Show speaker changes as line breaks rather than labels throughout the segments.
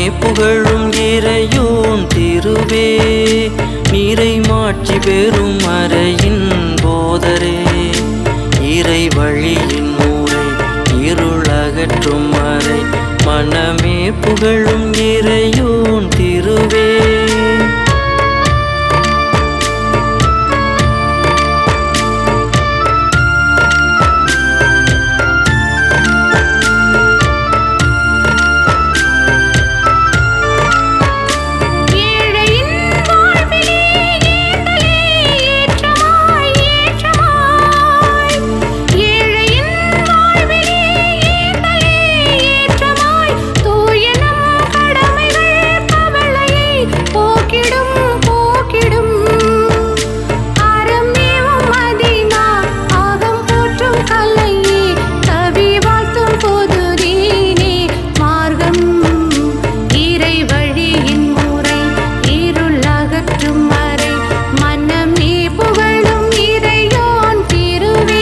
புகழும் இறையோன் திருவே நீரை மாட்சி பெறும் அறையின் போதரே இறை வழியின் மூரை இருளகற்றும் அறை மனமே புகழும் இறையோன் திருவே
ஏழையின் வாழ்விலே ஏந்தலே ஏற்றமாய் ஏற்றமாய் ஏழையின் வாழ்விலே ஏந்தலே ஏற்றமாய் தூயனம் கடமைகள் கவலையை போக்கிடும் போக்கிடும் அறமேவும் மதினா ஆகம் போற்றும் கலையே கவி வாழ்த்தும் பொது தீனே மார்க்கம் இறை வழியின் முறை இருள் அகற்றும் மறை மனமே புகழும் இறையோன் திருவே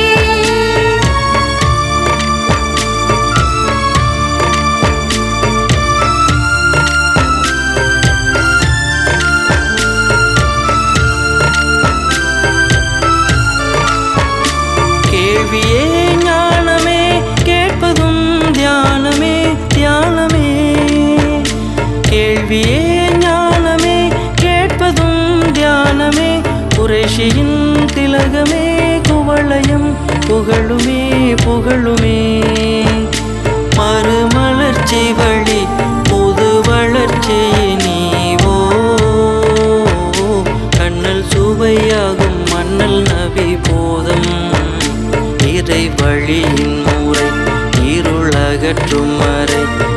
கேள்வியே ஞானமே கேட்பதும் தியானமே தியானமே கேள்வியே ஞானமே கேட்பதும் தியானமே குறைஷியின் திலகமே குவளையம் புகழுமே புகழுமே மறுமலர்ச்சி வழி புது வளர்ச்சி நீவோ கண்ணல் சுவையாகும் மன்னல் நபி போதம் இறை வழியின் மூரை இருளகற்றும் மறை